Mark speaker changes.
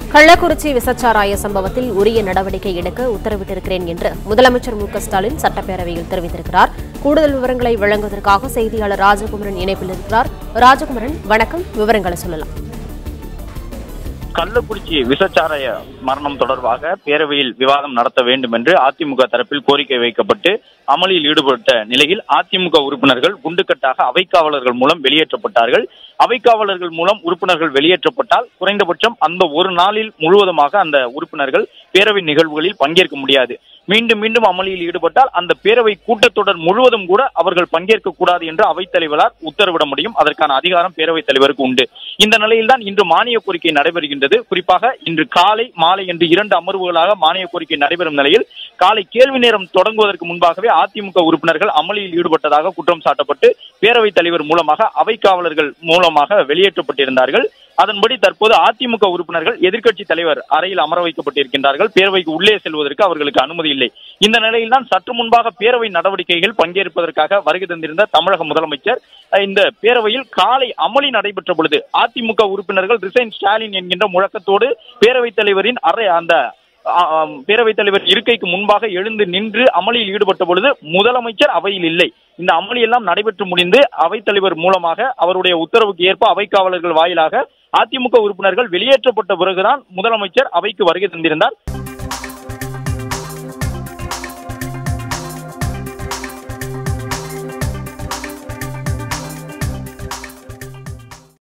Speaker 1: கள்ளக்குறிச்சி விசச்சாராய சம்பவத்தில் உரிய நடவடிக்கை எடுக்க உத்தரவிட்டிருக்கிறேன் என்று முதலமைச்சர் மு க ஸ்டாலின் சட்டப்பேரவையில் தெரிவித்திருக்கிறார் கூடுதல் விவரங்களை வழங்குவதற்காக செய்தியாளர் ராஜகுமரன் இணைப்பில் இருக்கிறார் ராஜகுமரன் வணக்கம் விவரங்களை சொல்லலாம்
Speaker 2: கள்ளக்குறிச்சி விசச்சாராய மரணம் தொடர்பாக பேரவையில் விவாதம் நடத்த வேண்டும் என்று அதிமுக தரப்பில் கோரிக்கை வைக்கப்பட்டு அமளியில் ஈடுபட்ட நிலையில் அதிமுக உறுப்பினர்கள் குண்டுக்கட்டாக அவைக்காவலர்கள் மூலம் வெளியேற்றப்பட்டார்கள் அவைக்காவலர்கள் மூலம் உறுப்பினர்கள் வெளியேற்றப்பட்டால் குறைந்தபட்சம் அந்த ஒரு நாளில் முழுவதுமாக அந்த உறுப்பினர்கள் பேரவை நிகழ்வுகளில் பங்கேற்க முடியாது மீண்டும் மீண்டும் அமளியில் ஈடுபட்டால் அந்த பேரவை கூட்டத்தொடர் முழுவதும் கூட அவர்கள் பங்கேற்க கூடாது என்று அவைத்தலைவரால் உத்தரவிட முடியும் அதற்கான அதிகாரம் பேரவைத் தலைவருக்கு உண்டு இந்த நிலையில்தான் இன்று மானிய கோரிக்கை நடைபெறுகின்றது குறிப்பாக இன்று காலை மாலை என்று இரண்டு அமர்வுகளாக மானிய கோரிக்கை நடைபெறும் நிலையில் காலை கேள்வி நேரம் தொடங்குவதற்கு முன்பாகவே அதிமுக உறுப்பினர்கள் அமளியில் ஈடுபட்டதாக குற்றம் சாட்டப்பட்டு பேரவைத் தலைவர் மூலமாக அவை காவலர்கள் மூலமாக வெளியேற்றப்பட்டிருந்தார்கள் அதன்படி தற்போது அதிமுக உறுப்பினர்கள் எதிர்க்கட்சி தலைவர் அறையில் அமர வைக்கப்பட்டிருக்கின்றார்கள் பேரவைக்கு உள்ளே செல்வதற்கு அவர்களுக்கு அனுமதி இல்லை இந்த நிலையில் தான் சற்று முன்பாக பேரவை நடவடிக்கைகள் பங்கேற்பதற்காக வருகை தந்திருந்த தமிழக முதலமைச்சர் அஹ், இந்த பேரவையில் காலை அமளி நடைபெற்ற பொழுது அதிமுக உறுப்பினர்கள் ரிசைன் ஸ்டாலின் என்கின்ற முழக்கத்தோடு பேரவைத் தலைவரின் அறை அந்த ஆ, ஆம், பேரவைத் தலைவர் இருக்கைக்கு முன்பாக எழுந்து நின்று அமளியில் ஈடுபட்ட பொழுது முதலமைச்சர் அவையில் இல்லை இந்த அமளி எல்லாம் நடைபெற்று முடிந்து அவைத்தலைவர் மூலமாக அவருடைய உத்தரவுக்கு ஏற்ப அவைக்காவலர்கள் வாயிலாக அதிமுக உறுப்பினர்கள் வெளியேற்றப்பட்ட பிறகுதான் முதலமைச்சர் அவைக்கு வருகை தந்திருந்தார்